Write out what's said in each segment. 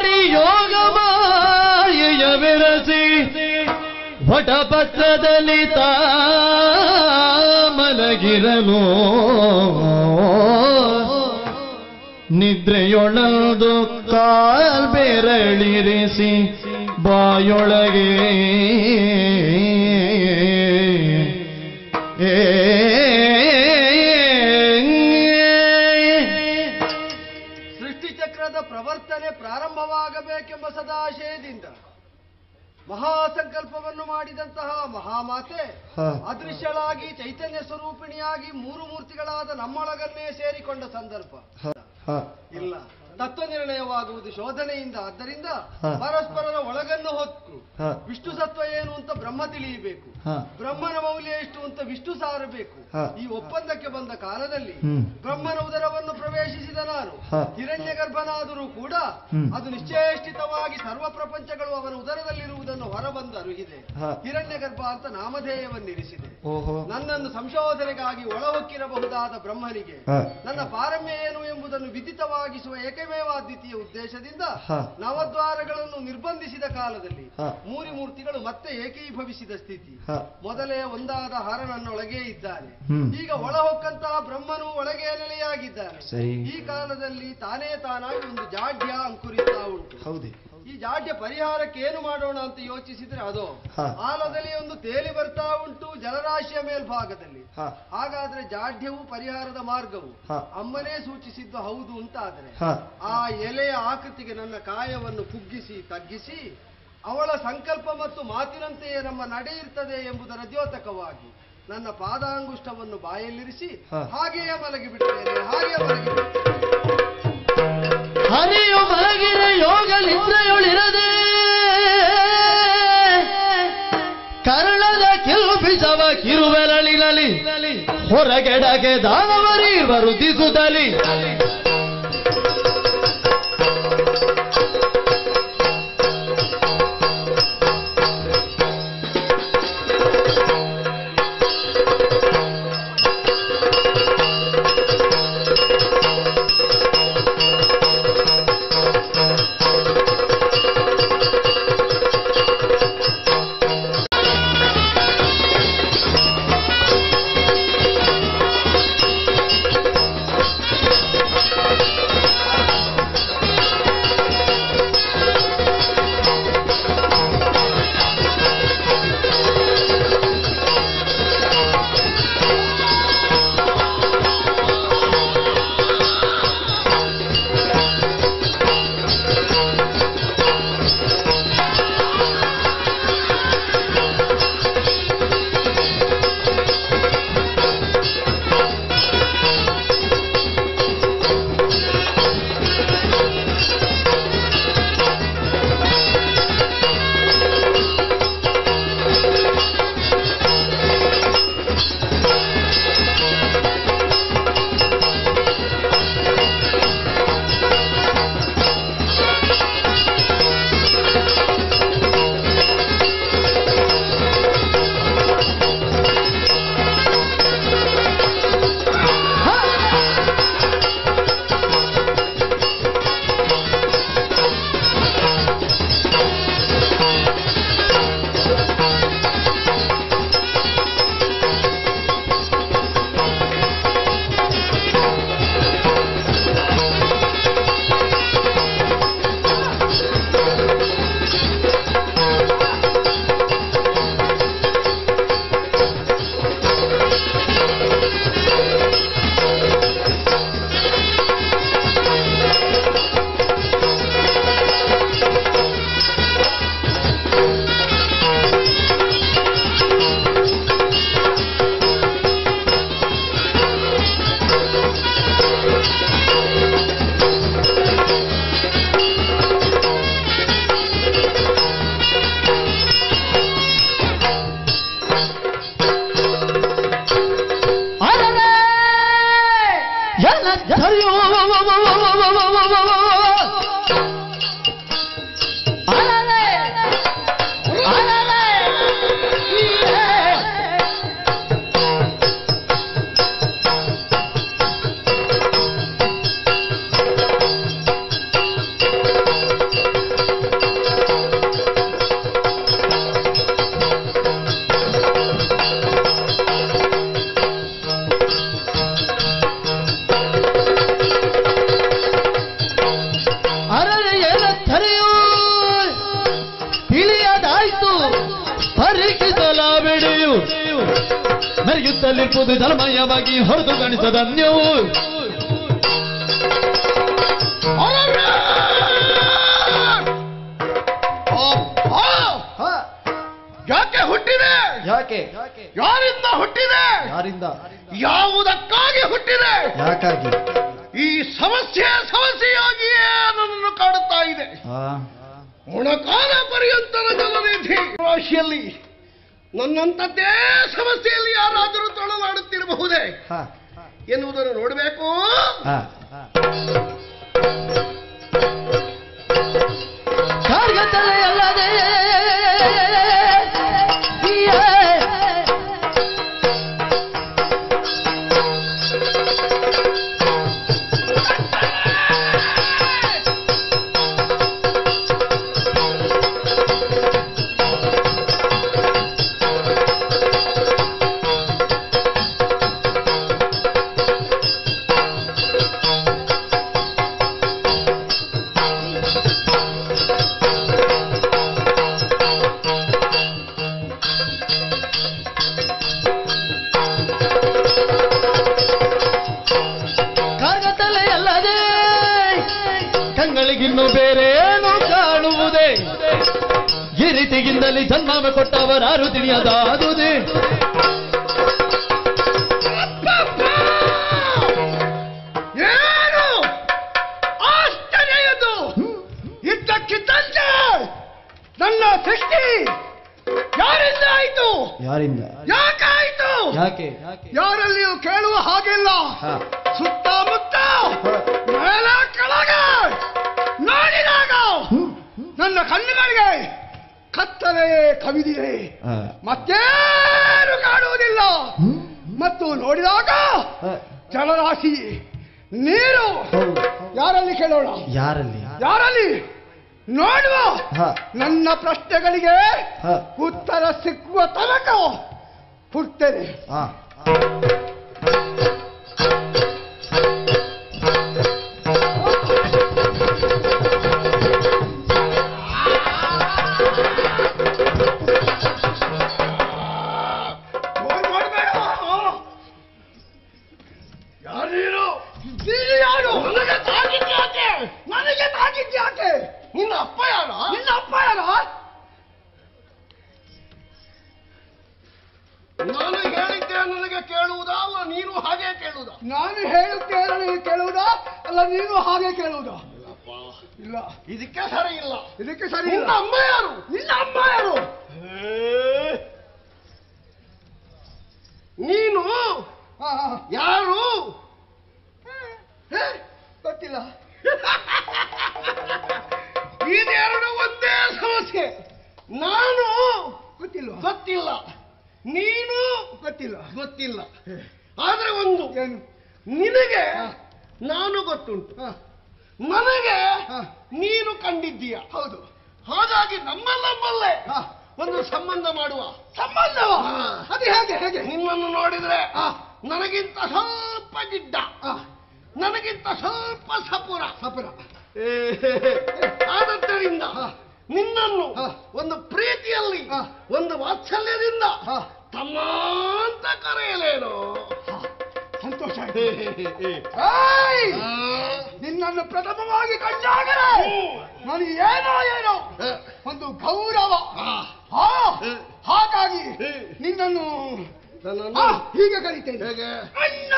ಮಾಡಿ ಯೋಗ ಮಾಯೆಯ ಬೆರಸಿ ವಟಪತ್ರದಲ್ಲಿ ತಾ ಮಲಗಿರಲು ನಿದ್ರೆಯೊಳದು ಕಾಲ್ ಬೆರಳಿರಿಸಿ ಬಾಯೊಳಗೆ ಸೃಷ್ಟಿಚಕ್ರದ ಪ್ರವರ್ತನೆ ಪ್ರಾರಂಭವಾಗಬೇಕೆಂಬ ಸದಾಶಯದಿಂದ ಮಹಾಸಂಕಲ್ಪವನ್ನು ಮಾಡಿದಂತಹ ಮಹಾಮಾತೆ ಹ. ಅದೃಶ್ಯಳಾಗಿ ಚೈತನ್ಯ ಸ್ವರೂಪಿಣಿಯಾಗಿ ಮೂರು ಮೂರ್ತಿಗಳಾದ ನಮ್ಮೊಳಗನ್ನೇ ಸೇರಿಕೊಂಡ ಸಂದರ್ಭ ಹ, ಹ, ಇಲ್ಲ ತತ್ವ ನಿರ್ಣಯವಾಗುವುದು ಶೋಧನೆಯಿಂದ ಆದ್ದರಿಂದ ಹ. ಪರಸ್ಪರರ ಒಳಗನ್ನು ಹೊತ್ತು ಹ, ವಿಷ್ಣು ಸತ್ವ ಏನು ಅಂತ ಬ್ರಹ್ಮ ತಿಳಿಯಬೇಕು ಹ. ಬ್ರಹ್ಮನ ಮೌಲ್ಯ ಎಷ್ಟು ಅಂತ ವಿಷ್ಣು ಸಾರಬೇಕು ಹ. ಈ ಒಪ್ಪಂದಕ್ಕೆ ಬಂದ ಕಾಲದಲ್ಲಿ ಹ್ಮ್. ಬ್ರಹ್ಮನ ಉದರವನ್ನು ಪ್ರವೇಶಿಸಿದ ನಾನು ಹ. ಹಿರಣ್ಯ ಗರ್ಭನಾದರೂ ಕೂಡ ಹ್ಮ್. ಅದು ನಿಶ್ಚೇಷ್ಟಿತವಾಗಿ ಸರ್ವ ಪ್ರಪಂಚಗಳು ಅವನ ಉದರದಲ್ಲಿರುವುದನ್ನು ಹೊರಬಂದು ಅರುಹಿದೆ ಹ. ಹಿರಣ್ಯ ಗರ್ಭ ಅಂತ ನಾಮಧೇಯವನ್ನಿರಿಸಿದೆ ಓಹೋ ನನ್ನನ್ನು ಸಂಶೋಧನೆಗಾಗಿ ಒಳಹೊಕ್ಕಿರಬಹುದಾದ ಬ್ರಹ್ಮನಿಗೆ ಹ. ನನ್ನ ಪಾರಮ್ಯ ಏನು ಎಂಬುದನ್ನು ವಿದಿತವಾಗಿಸುವ ಏಕಮೇವಾದ್ವಿತೀಯ ಉದ್ದೇಶದಿಂದ ಹ. ನವದ್ವಾರಗಳನ್ನು ನಿರ್ಬಂಧಿಸಿದ ಕಾಲದಲ್ಲಿ ಹ. ಮೂರಿ ಮೂರ್ತಿಗಳು ಮತ್ತೆ ಏಕೀಭವಿಸಿದ ಸ್ಥಿತಿ ಹ. ಮೊದಲೇ ಒಂದಾದ ಹರ ನನ್ನೊಳಗೆ ಇದ್ದಾನೆ ಹ್ಮ್. ಈಗ ಒಳಹೊಕ್ಕಂತಹ ಬ್ರಹ್ಮನು ಒಳಗೆ ನೆಲೆಯಾಗಿದ್ದಾನೆ ಸರಿ. ಈ ಕಾಲದಲ್ಲಿ ತಾನೇ ತಾನಾಗಿ ಒಂದು ಜಾಡ್ಯ ಅಂಕುರಿತಾ ಉಂಟು ಹೌದೇ ಈ ಜಾಡ್ಯ ಪರಿಹಾರಕ್ಕೆ ಏನು ಮಾಡೋಣ ಅಂತ ಯೋಚಿಸಿದ್ರೆ ಅದು ಹ. ಆಲದಲ್ಲಿ ಒಂದು ತೇಲಿ ಬರ್ತಾ ಉಂಟು ಜಲರಾಶಿಯ ಮೇಲ್ಭಾಗದಲ್ಲಿ ಹ. ಹಾಗಾದ್ರೆ ಜಾಡ್ಯವು ಪರಿಹಾರದ ಮಾರ್ಗವು ಹ. ಅಮ್ಮನೇ ಸೂಚಿಸಿದ್ದು ಹೌದು ಅಂತಾದ್ರೆ ಹ. ಆ ಎಲೆಯ ಆಕೃತಿಗೆ ನನ್ನ ಕಾಯವನ್ನು ಕುಗ್ಗಿಸಿ ತಗ್ಗಿಸಿ ಅವಳ ಸಂಕಲ್ಪ ಮತ್ತು ಮಾತಿನಂತೆಯೇ ನಮ್ಮ ನಡೆ ಇರ್ತದೆ ಎಂಬುದರ ದ್ಯೋತಕವಾಗಿ ನನ್ನ ಪಾದಾಂಗುಷ್ಟವನ್ನು ಬಾಯಲ್ಲಿರಿಸಿ ಹ. ಹಾಗೆಯೇ ಮಲಗಿಬಿಡ್ತೇನೆ ಹಾಗೆಯೇ ಮಲಗಿಬಿಡ್ತೇನೆ ಹರಿಯು ಮಲಗಿರ ಯೋಗ ನಿದ್ರೆಯೊಳಿರದೆ ಕರ್ಣದ ಕಿಲ್ಪಿಸವ ಕಿರುಬೆರಳಿನಲಿ ಹೊರಗೆಡಗೆ ದಾನವರಿ ವರುದಿಸುತ್ತಲಿ ಹ ಜಗತ್ತಲ್ಲಿರ್ಬೋದು ಧರ್ಮಯವಾಗಿ ಹೊರತು ಕಾಣಿಸದ ನೀವು ಯಾಕೆ ಹುಟ್ಟಿದೆ ಯಾಕೆ ಯಾರಿಂದ ಹುಟ್ಟಿದೆ ಯಾರಿಂದ ಯಾವುದಕ್ಕಾಗಿ ಹುಟ್ಟಿದೆ ಯಾಕಾಗಿ ಈ ಸಮಸ್ಯೆ ಸಮಸ್ಯೆಯಾಗಿಯೇ ನನ್ನನ್ನು ಕಾಡುತ್ತಾ ಇದೆ ಮೊಣಕಾಲ ಪರ್ಯಂತರ ಜಲನಿಧಿ ರಾಶಿಯಲ್ಲಿ ನನ್ನಂಥದ್ದೇ ಸಮಸ್ಯೆಯಲ್ಲಿ ಯಾರಾದರೂ ತೊಳಲಾಡುತ್ತಿರಬಹುದೇ ಎನ್ನುವುದನ್ನು ನೋಡಬೇಕು ಕಾರ್ಗತ್ತಲೆಯಲ್ಲದೆ ಕಾರ್ಗತ್ತಲೆಯಲ್ಲದೆ ಕಂಗಳಿಗಿನ್ನು ಬೇರೆ ಏನು ಕಾಣುವುದೇ ಈ ರೀತಿಗಿಂದಲೇ ಜನ್ಮ ಕೊಟ್ಟವರಾರು ತಿಳಿಯದಾದುದೇ ಏನು ಆಶ್ಚರ್ಯದು ಇದ್ದಕ್ಕಿದ್ದಂತೆ ನನ್ನ ಸೃಷ್ಟಿ ಯಾರಿಂದ ಆಯಿತು ಯಾರಿಂದ ಯಾಕಾಯಿತು ಯಾಕೆ ಯಾರಲ್ಲಿಯೂ ಕೇಳುವ ಹಾಗಿಲ್ಲ ಸುತ್ತಮುತ್ತ ಮೇಲೆ ಕೆಳಗೆ ನೋಡಿದಾಗ ನನ್ನ ಕಣ್ಣುಗಳಿಗೆ ಕತ್ತಲೆ ಕವಿದಿದೆ ಮತ್ತೇನು ಕಾಣುವುದಿಲ್ಲ ಮತ್ತು ನೋಡಿದಾಗ ಜಲರಾಶಿ ನೀರು ಯಾರಲ್ಲಿ ಕೇಳೋಣ ಯಾರಲ್ಲಿ ಯಾರಲ್ಲಿ ನೋಡುವ ಹ. ನನ್ನ ಪ್ರಶ್ನೆಗಳಿಗೆ ಹ. ಉತ್ತರ ಸಿಕ್ಕುವ ತನಕ ಹುಡ್ತೇನೆ ನೋಡ್- ನೋಡ್ಬೇಡ. ಯಾರು ನೀನು? ನೀನು ಯಾರು ನನಗೆ ತಾಗಿದ್ಯಾಕೆ ನನಗೆ ತಾಗಿದ್ಯಾಕೆ ನಿನ್ನ ಅಪ್ಪ ಯಾರ ನಿನ್ನ ಅಪ್ಪ ಯಾರ ನಾನು ಹೇಳಿದ್ದೆ ನನಗೆ ಕೇಳುವುದಾ ಅಲ್ಲ ನೀನು ಹಾಗೆ ಕೇಳುವುದಾ ನಾನು ಹೇಳುತ್ತೇನೆ ನೀನು ಕೇಳುವುದಾ ಅಲ್ಲ ನೀನು ಹಾಗೆ ಕೇಳುವುದಾ ಇಲ್ಲ ಇದಕ್ಕೆ ಸರಿ ಇಲ್ಲ ಇದಕ್ಕೆ ಸರಿ ನಿನ್ನ ಅಮ್ಮ ಯಾರು ನಿನ್ನ ಅಮ್ಮ ಯಾರು ನೀನು ಯಾರು ಗೊತ್ತಿಲ್ಲ ಇದೆರಡು ಒಂದೇ ಸಮಸ್ಯೆ ನಾನು ಗೊತ್ತಿಲ್ಲ ಗೊತ್ತಿಲ್ಲ ನೀನು ಗೊತ್ತಿಲ್ಲ ಗೊತ್ತಿಲ್ಲ ಆದ್ರೆ ಒಂದು ಏನು ನಿನಗೆ ನಾನು ಗೊತ್ತುಂಟು ನನಗೆ ನೀನು ಕಂಡಿದ್ದೀಯ ಹೌದು ಹಾಗಾಗಿ ನಮ್ಮಲ್ಲೇ ಒಂದು ಸಂಬಂಧ ಮಾಡುವ ಸಂಬಂಧವ ಅದು ಹೇಗೆ ಹೇಗೆ ನಿನ್ನನ್ನು ನೋಡಿದ್ರೆ ನನಗಿಂತ ಸ್ವಲ್ಪ ಗಿಡ್ಡ ನನಗಿಂತ ಸ್ವಲ್ಪ ಸಪುರ ಸಪುರ ಆದದ್ದರಿಂದ ನಿನ್ನನ್ನು ಒಂದು ಪ್ರೀತಿಯಲ್ಲಿ ಒಂದು ವಾತ್ಸಲ್ಯದಿಂದ ತಮ್ಮ ಅಂತ ಕರೆಯಲೇನು ಸಂತೋಷ ನಿನ್ನನ್ನು ಪ್ರಥಮವಾಗಿ ಕಂಡಾಗಲೇ ನನಗೆ ಏನೋ ಏನೋ ಒಂದು ಗೌರವ ಹಾ, ಹಾಗಾಗಿ ನಿನ್ನನ್ನು ಆ, ಹೀಗೆ ಕರೀತೇನೆ ಅಣ್ಣ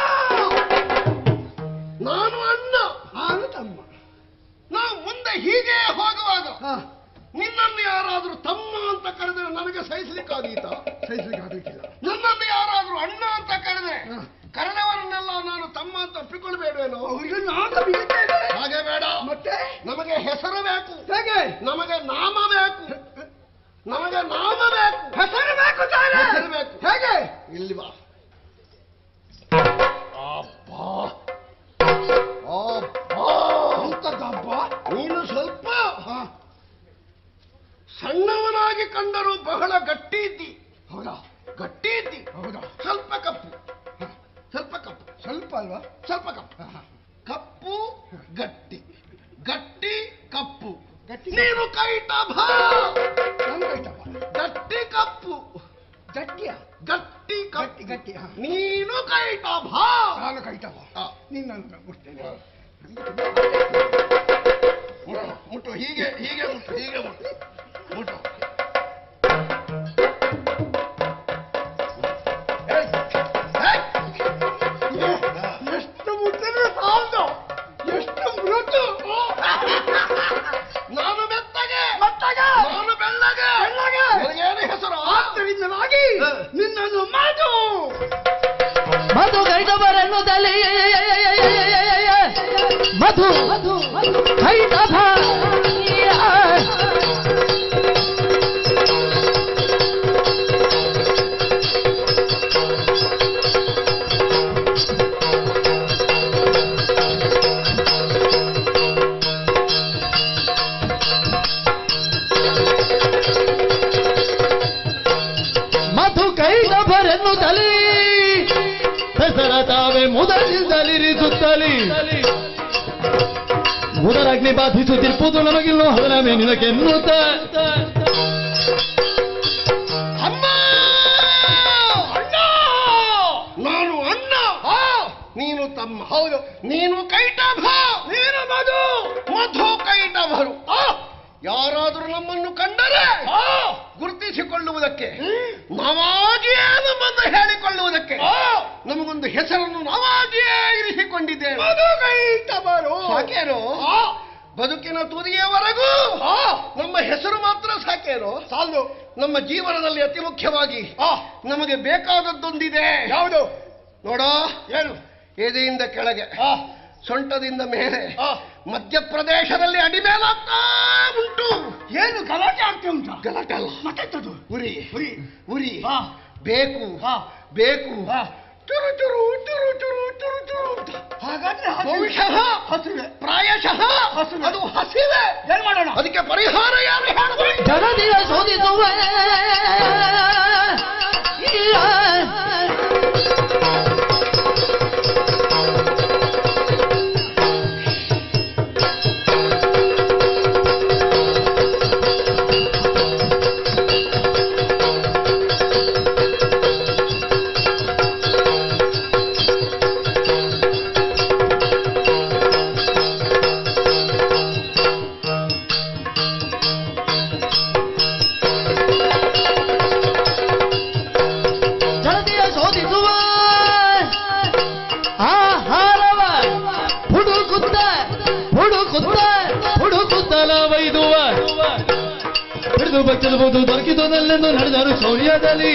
ನಾನು ಅಣ್ಣ ನಾನು ತಮ್ಮ ನಾವು ಮುಂದೆ ಹೀಗೆ ಹೋಗುವಾಗ ನಿನ್ನನ್ನು ಯಾರಾದ್ರೂ ತಮ್ಮ ಅಂತ ಕರೆದ್ರೆ ನನಗೆ ಸಹಿಸ್ಲಿಕ್ಕಾದೀತ ಸಹಿಸ್ಲಿಕ್ಕಾಗಲಿಕ್ಕಿಲ್ಲ ನನ್ನನ್ನು ಯಾರಾದ್ರೂ ಅಣ್ಣ ಅಂತ ಕರೆದ್ರೆ ಕರೆದವರನ್ನೆಲ್ಲ ನಾನು ತಮ್ಮ ಅಂತ ಒಪ್ಪಿಕೊಳ್ಬೇಡವೇನೋ ಹಾಗೆ ಬೇಡ ಮತ್ತೆ ನಮಗೆ ಹೆಸರು ಬೇಕು ಹೇಗೆ ನಮಗೆ ನಾಮ ಬೇಕು ನಮಗೆ ನಾಮ ಬೇಕು ಹೆಸರು ಬೇಕು ಹೆಸರು ಬೇಕು ಹೇಗೆ ಇಲ್ಲಿ ಬಾ ಅಬ್ಬಾ ಅಬ್ಬಾ ನೀನು ಸ್ವಲ್ಪ ಸಣ್ಣವನಾಗಿ ಕಂಡರೂ ಬಹಳ ಗಟ್ಟಿ ಇದ್ದಿ ಹೌದಾ ಗಟ್ಟಿ ಇದ್ದಿ ಹೌದಾ ಸ್ವಲ್ಪ ಕಪ್ಪು ಸ್ವಲ್ಪ ಕಪ್ಪು ಸ್ವಲ್ಪ ಅಲ್ವಾ ಸ್ವಲ್ಪ ಕಪ್ಪು ಕಪ್ಪು ಗಟ್ಟಿ ಗಟ್ಟಿ ಕಪ್ಪು ನೀನು ಕೈಟಭ ಗಟ್ಟಿ ಕಪ್ಪು ಗಟ್ಟಿಯ ಗಟ್ಟಿ ಕಟ್ಟಿ ಗಟ್ಟಿ ಹಾ. ನೀನು ಕೈಟ ಭಾ ನಾನು ಕೈಟವ ಆ, ನಿನ್ನನ್ನು ಬಿಡ್ತೇನೆ ಮುಟ್ಟು, ಮುಟ್ಟು ಹೀಗೆ ಹೀಗೆ ಮುಟ್ಟು ಹೀಗೆ ಮುಟ್ಟು ಮುಟ್ಟು ಏಯ್, ಏಯ್. ಎಷ್ಟು ಮುಟ್ಟಿದ್ರೆ ಸಾಲದು ಎಷ್ಟು ಮೃದು ನಾನು ಮೆತ್ತಗೆ ಮತ್ತಗ ನಾನು ಬೆಳ್ಳಗೆ ಬೆಳ್ಳಗೆ. ನನಗೇನು ಹೆಸರು ಆದ್ದರಿಂದಲಾಗಿ ಹ. ನಿನ್ನನ್ನು ಮಾಡು ಮಧು ಕೈಟವರನ್ನುತ್ತಲೇ ಮಧು ಕೈಟಭ ಮಧು ಕೈಟಭರೆನ್ನುತ್ತಲೇ ಹೆಸರ ತಾವೇ ಮುದಲಿಂದಲಿರಿಸುತ್ತಲಿ ಮುದರಾಗ್ನಿ ಬಾಧಿಸುತ್ತಿರ್ಪುದು ನಮಗಿಲ್ಲೋ ಹದನ ಮೇನಿನಕ್ಕೆನ್ನುತ್ತ ಅಮ್ಮ ಅಣ್ಣ ನಾನು ಅಣ್ಣ ನೀನು ತಮ್ಮ ಹೌದು ನೀನು ಕೈಟಭ ನೀನು ಮಧು ಮಧು ಕೈಟಭರು ಯಾರಾದರೂ ನಮ್ಮನ್ನು ಕಂಡರೆ ಗುರುತಿಸಿಕೊಳ್ಳುವುದಕ್ಕೆ ನಾವಾಗಿಯೇ ನಮ್ಮನ್ನು ಹೇಳಿಕೊಳ್ಳುವುದಕ್ಕೆ ನಮಗೊಂದು ಹೆಸರನ್ನು ನಾವಾಗಿಯೇ ಇರಿಸಿಕೊಂಡಿದ್ದೇವೆ ಮಧು ಕೈಟಭರು ಸಾಕೇನು ಬದುಕಿನ ತುದಿಯವರೆಗೂ ನಮ್ಮ ಹೆಸರು ಮಾತ್ರ ಸಾಕೇನು ಸಾಲು ನಮ್ಮ ಜೀವನದಲ್ಲಿ ಅತಿ ಮುಖ್ಯವಾಗಿ ನಮಗೆ ಬೇಕಾದದ್ದೊಂದಿದೆ ಯಾವುದು ನೋಡ ಏನು ಎದೆಯಿಂದ ಕೆಳಗೆ ಸೊಂಟದಿಂದ ಮೇಲೆ ಮಧ್ಯಪ್ರದೇಶದಲ್ಲಿ ಅಡಿಮೇಲಾಗ್ತಾ ಉಂಟು ಏನು ಗಲಾಟೆ ಆಗ್ತಾ ಉಂಟಾ ಗಲಾಟೆ ಅಲ್ಲ ಮತ್ತೆಂತದು ಉರಿ ಉರಿ. ಉರಿ ಹಾ. ಬೇಕು ಹಾ. ಬೇಕು ಹಾ. ಚುರು ಚುರು ಚುರು ಚುರು ಚುರು ಚುರು ಅಂತ ಹಾಗಾದ್ರೆ ಹಸಿವೆ. ಬಹುಶಃ ಹಸಿವೆ ಪ್ರಾಯಶಃ ಹಸಿವೆ. ಅದು ಹಸಿವೆ ಏನ್ ಮಾಡೋಣ ಅದಕ್ಕೆ ಪರಿಹಾರ ಯಾರು ಹೇಳಬೇಕು ಜನದಿಯ ಶೋಧಿಸುವ ಜನತೆಯ ಶೋಧಿಸುವ ಆಹಾರವ ಹುಡುಕುತ್ತ ಹುಡುಕುತ್ತ ಹುಡುಕುತ್ತಲ ವೈದುವ ಹಿಡಿದು ಬಚ್ಚಬಹುದು ದೊರಕಿದನೆಲ್ಲೆಂದು ನಡೆದರು ಶೌರ್ಯದಲ್ಲಿ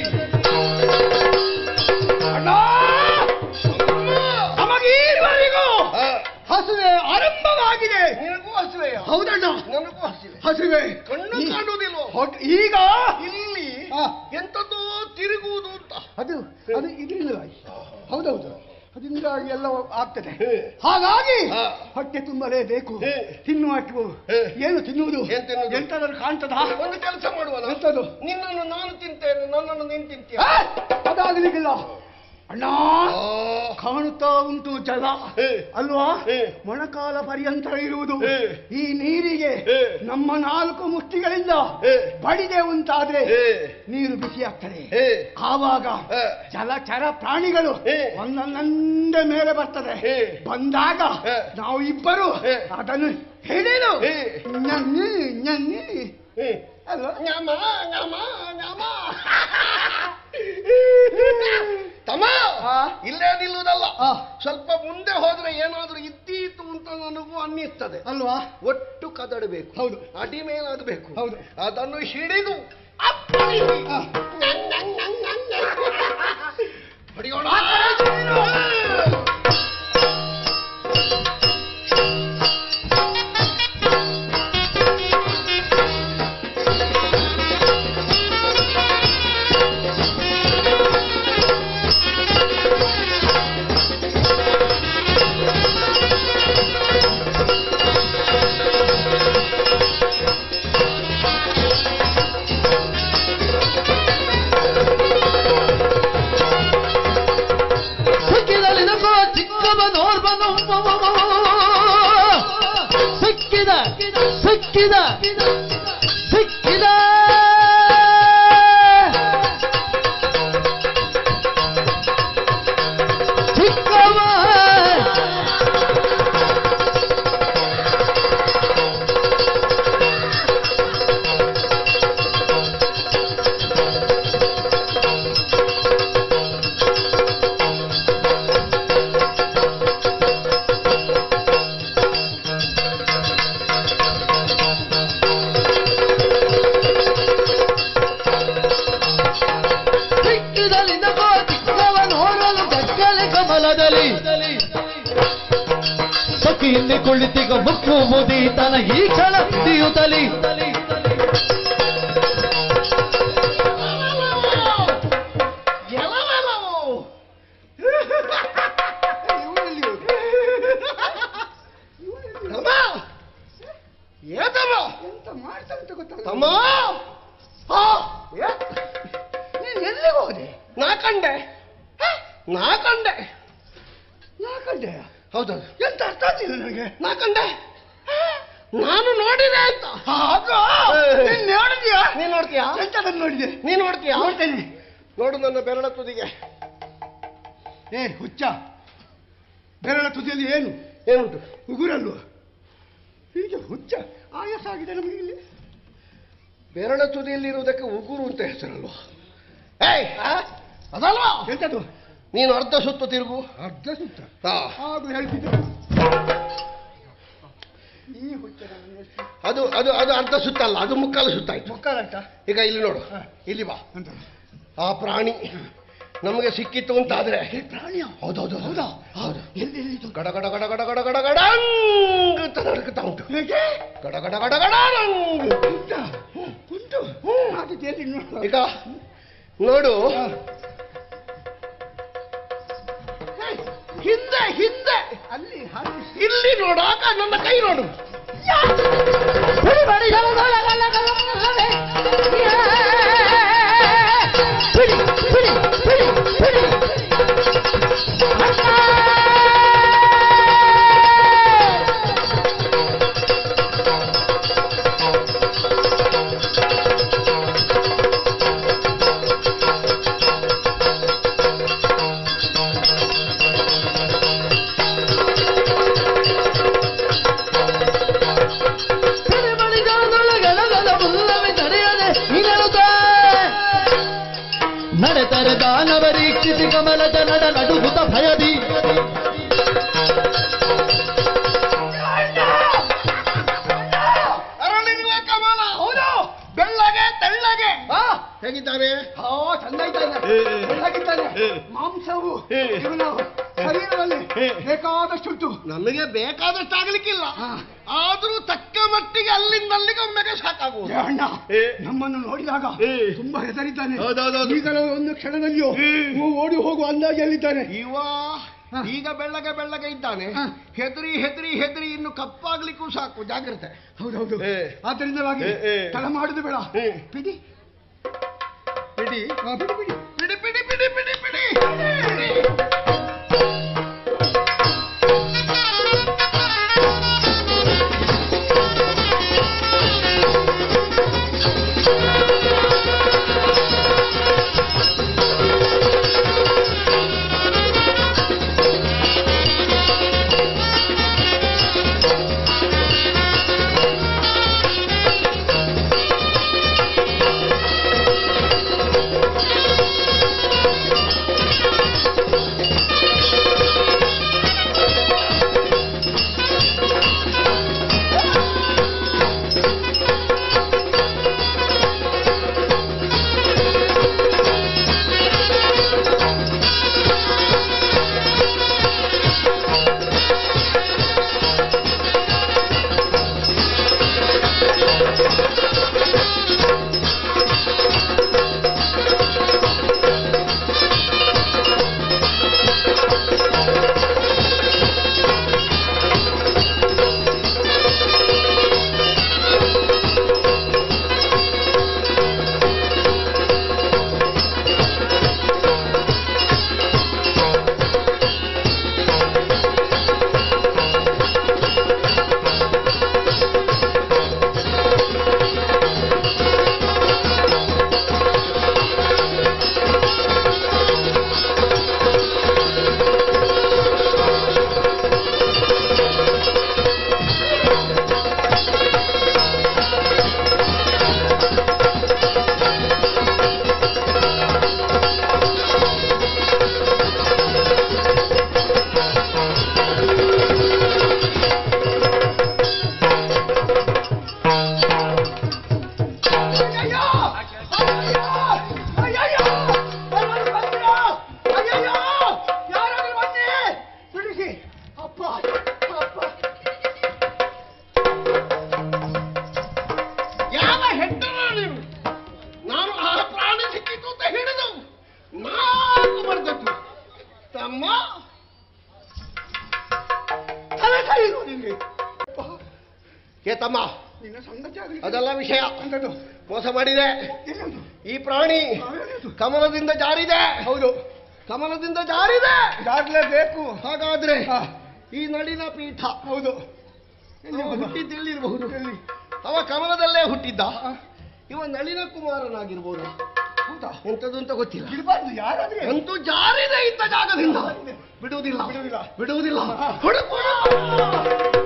ನಮಗೀವರೆಗೂ ಹಸುವೆ ಆರಂಭವಾಗಿದೆ ನಿನಗೂ ಹಸಿವೆಯ ಹೌದಣ್ಣ ನನಗೂ ಹಸಿವೆ ಹಸುವೆ ಕಣ್ಣು ಈ- ಕಾಣುವುದಿಲ್ಲ ಹೊಟ್- ಈಗ ಇಲ್ಲಿ ಆ, ಎಂತದೋ ತಿರುಗುವುದು ಅಂತ ಅದು ಅದು ಇದರಿಂದ ಹೌದೌದು ಅದರಿಂದಾಗಿ ಎಲ್ಲ ಆಗ್ತದೆ ಹೇ. ಹಾಗಾಗಿ ಹಾ. ಹೊಟ್ಟೆ ತುಂಬಲೇ ಬೇಕು ಹೇ. ತಿನ್ನುವಷ್ಟು ಹೇ. ಏನು ತಿನ್ನುವುದು ಏನ್ ತಿನ್ನುವುದು? ಎಂತಾದ್ರೂ ಕಾಣ್ತದ ಒಂದು ಕೆಲಸ ಮಾಡುವಲ್ಲ ಎಂತದು ನಿನ್ನನ್ನು ನಾನು ತಿಂತೇನೆ ನನ್ನನ್ನು ನೀನು ತಿಂತೀಯ ಆ, ಅದಾಗಲಿಕ್ಕಿಲ್ಲ ಅಣ್ಣ ಆ, ಕಾಣುತ್ತಾ ಉಂಟು ಜಲ ಹೇ. ಅಲ್ವಾ ಹೇ. ಮೊಣಕಾಲ ಪರ್ಯಂತ ಇರುವುದು ಹೇ. ಈ ನೀರಿಗೆ ಹೇ. ನಮ್ಮ ನಾಲ್ಕು ಮುಷ್ಟಿಗಳಿಂದ ಹೇ. ಬಡಿದೆ ಉಂಟಾದ್ರೆ ಹೇ. ನೀರು ಬಿಸಿ ಆಗ್ತದೆ ಹೇ. ಆವಾಗ ಹೇ. ಜಲಚರ ಪ್ರಾಣಿಗಳು ಹೇ. ಒಂದೊಂದೇ ಮೇಲೆ ಬರ್ತದೆ ಹೇ. ಬಂದಾಗ ಹೇ. ನಾವು ಇಬ್ಬರು ಹೇ. ಅದನ್ನು ಹಿಡಿದು ಹೇ. ñನ್ನಿ ñನ್ನಿ ಹೇ. ಅಲ್ವಾ ஞாಮ, ஞாಮ, ஞಾಮ. ತಮ್ಮ ಆ? ಇಲ್ಲೇ ನಿಲ್ಲುವುದಲ್ಲ ಆ. ಸ್ವಲ್ಪ ಮುಂದೆ ಹೋದ್ರೆ ಏನಾದ್ರೂ ಇದ್ದೀತು ಅಂತ ನನಗೂ ಅನ್ನಿಸ್ತದೆ ಅಲ್ವಾ ಒಟ್ಟು ಕದಡಬೇಕು ಹೌದು. ಅಡಿ ಮೇಲಾಗಬೇಕು ಹೌದು. ಅದನ್ನು ಹಿಡಿದು ಅಪ್ಪಳಿಸಿ. ಆ. ನನ್, ನನ್, ನನ್, ನನ್, ನನ್. ಹೊಡೆಯೋಣ ಸಿಕ್ಕಿದಲ್ಲಿ ನಗೋ ಚಿಕ್ಕವನೋರ್ವನು ಸಿಕ್ಕಿದ ಸಿಕ್ಕಿದ ಸಿಕ್ಕಿದ ಇಲ್ಲಿ ಕುಳಿತಿಗ ಮುಕ್ಕು ಮುದೀತನ ಈ ಕ್ಷಣ ದಿಯುತಲಿ ತಮ್ಮ ಏತಮ್ಮ ಎಂತ ಮಾಡ್ತಂತ ಗೊತ್ತಾಗ ತಮ್ಮ ಆ, ಏ, ನೀನ್ ಎಲ್ಲಿಗೆ ಹೋದೆ ನಾ ಕಂಡೆ ಹ, ನಾ ಕಂಡೆ ನಾ ಕಂಡೆ ಹೌದೌದು ಎಂತ ಅರ್ಥ ಆಗ್ತಿಲ್ಲ ನನಗೆ ನಾ ಕಂಡೆ ಹ, ನಾನು ನೋಡಿದೆ ಅಂತ ಹಾಗ ನೀನ್ ನೋಡಿದ್ಯಾ ನೀನ್ ನೋಡ್ತೀಯಾ ಎಂತದನ್ನು ನೋಡಿದೆ ನೀನ್ ನೋಡ್ತೀಯಾ ನೋಡ್ತೇನೆ ನೋಡು ನನ್ನ ಬೆರಳ ತುದಿಗೆ ಏ ಹುಚ್ಚ ಬೆರಳ ತುದಿಯಲ್ಲಿ ಏನು ಏನುಂಟು ಉಗುರಲ್ವ ಹೀಗೆ ಹುಚ್ಚ ಆಯಾಸ ಆಗಿದೆ ನಮಗೆ ಇಲ್ಲಿ ಬೆರಳ ತುದಿಯಲ್ಲಿ ಇರುವುದಕ್ಕೆ ಉಗುರು ಅಂತ ಹೆಸರಲ್ವಾ ಏಯ್ ಆ? ಅದಲ್ವಾ ಎಂತದು ನೀನು ಅರ್ಧ ಸುತ್ತು ತಿರುಗು ಅರ್ಧ ಸುತ್ತ ಹಾ. ಹಾಗೂ ಹೇಳ್ತಿದ್ದೆ ಈ ಹುಚ್ಚ ನನ್ನನ್ನು ಎಷ್ಟು ಅದು ಅದು ಅದು ಅರ್ಧ ಸುತ್ತಲ್ಲ ಅದು ಮುಕ್ಕಾಲು ಸುತ್ತಾಯ್ತು ಮುಕ್ಕಾಲಾಟ ಈಗ ಇಲ್ಲಿ ನೋಡು ಇಲ್ಲಿ ಬಾ ಅಂತ ಆ ಪ್ರಾಣಿ ನಮಗೆ ಸಿಕ್ಕಿತ್ತು ಅಂತ ಆದ್ರೆ ಏ ಪ್ರಾಣಿಯ ಹೌದೌದು ಹೌದಾ ಹೌದು ಎಲ್ಲಿ ಎಲ್ಲಿದು ಗಡ ಗಡ ಗಡ ಗಡ ಗಡ ಗಡ ಗಡಂಗ್ ಅಂತ ನಡುಕ್ತಾ ಉಂಟು ಹೇಗೆ ಗಡ ಗಡ ಗಡ ಗಡಂಗ್ ಉಂಟ ಉಂಟು ಹಾಗಿದ್ದು ಎಲ್ಲಿ ನೋಡು ಈಗ ನೋಡು ಹಾ. ಹೇ, ಹಿಂದೆ ಹಿಂದೆ ಅಲ್ಲಿ ಹಾಗೆ ಇಲ್ಲಿ ನೋಡಾಗ ನನ್ನ ಕೈ ನೋಡು ನಡೆದರೆ ದಾನವರೀಕ್ಷಿಸಿ ಕಮಲದ ನಡ ನಡುಗುತ ಭಯದಿ ಅರಳಿರುವ ಕಮಲ ಹೌದು ಬೆಳ್ಳಗೆ ತೆಳ್ಳಗೆ ಹಾ ಹೇಗಿದ್ದಾನೆ ಹಾ ಚಂದ ಇದ್ದಾನೆ ಒಳ್ಳೆಗಿದ್ದಾನೆ ಮಾಂಸವು ಇವನ ಶರೀರದಲ್ಲಿ ಬೇಕಾದಷ್ಟುಂಟು ನಮಗೆ ಬೇಕಾದಷ್ಟು ಆಗ್ಲಿಕ್ಕಿಲ್ಲ ಹಾ. ಆದ್ರೂ ತಕ್ಕ ಮಟ್ಟಿಗೆ ಅಲ್ಲಿಂದ ಅಲ್ಲಿಗೆ ಒಮ್ಮೆಗೆ ಸಾಕಾಗುವುದು ಏ ಅಣ್ಣ ಏ. ನಮ್ಮನ್ನು ನೋಡಿದಾಗ ಏ. ತುಂಬಾ ಹೆದರಿದ್ದಾನೆ ಹೌದೌದೌದು. ಈಗಲೂ ಒಂದು ಕ್ಷಣದಲ್ಲಿಯೋ ಇವ ಓಡಿ ಹೋಗುವ ಅಂದಾಜಲ್ಲಿದ್ದಾನೆ ಇವ ಹಾ. ಈಗ ಬೆಳ್ಳಗೆ ಬೆಳ್ಳಗೆ ಇದ್ದಾನೆ ಹಾ. ಹೆದರಿ ಹೆದರಿ ಹೆದರಿ ಇನ್ನು ಕಪ್ಪಾಗ್ಲಿಕ್ಕೂ ಸಾಕು ಜಾಗ್ರತೆ ಹೌದೌದು ಏ. ಆದ್ದರಿಂದವಾಗಿ ಏ, ಏ. ತಡ ಮಾಡುದು ಬೇಡ ಏ. ಪಿಡಿ ಬಿಡಿ ಆ, ಬಿಡಿ ಬಿಡಿ ಬಿಡಿ ಬಿಡಿ ಬಿಡಿ ಬಿಡಿ ಬಿಡಿ ಬಿಡಿ. ಅಯ್ಯಯ್ಯೋ! ಅಯ್ಯಯ್ಯೋ! ಅಯ್ಯಯ್ಯೋ! ಯಾರಾದ್ರೂ ಬಂದ್ರಾ? ಅಯ್ಯಯ್ಯೋ! ಯಾರಾದ್ರೂ ಬನ್ನಿ! ಬಿಡಿಸಿ. ಅಪ್ಪ, ಅಪ್ಪ, ನೀನು ನಾನು ಆ ಪ್ರಾಣಿ ಸಿಕ್ಕಿತು ಅಂತ ಹಿಡಿದು ನಾಲ್ಕು ಬರ್ದದ್ದು ತಮ್ಮ ತಲೆ ಕೈದು ನಿನ್ಗೆ ಏ ತಮ್ಮ ನಿನ್ನ ಸಂಗತಿ ಆಗಲಿ ಅದೆಲ್ಲ ವಿಷಯ ಅಂದದ್ದು ಮೋಸ ಮಾಡಿದೆ ಏನದು? ಈ ಪ್ರಾಣಿ ನಾವೇನಿದು? ಕಮಲದಿಂದ ಜಾರಿದೆ ಹೌದು ಕಮಲದಿಂದ ಜಾರಿದೆ ಜಾಗ್ಲೇಬೇಕು ಹಾಗಾದ್ರೆ ಹಾ. ಈ ನಳಿನ ಪೀಠ ಹೌದು ಅವ ಹುಟ್ಟಿದ್ದೆಲ್ಲಿರಬಹುದು ಎಲ್ಲಿ? ಅವ ಕಮಲದಲ್ಲೇ ಹುಟ್ಟಿದ್ದ ಇವ ನಳಿನ ಕುಮಾರನಾಗಿರ್ಬೋದು ಹೌದಾ ಎಂತದ್ದು ಅಂತ ಗೊತ್ತಿಲ್ಲ ಇರಬಾರ್ದು ಯಾರಾದ್ರೆ ಅಂತೂ ಜಾರಿದೆ ಇದ್ದ ಜಾಗದಿಂದ ಬಿಡುವುದಿಲ್ಲ ಬಿಡುವುದಿಲ್ಲ. ಬಿಡುವುದಿಲ್ಲ ಹುಡುಕು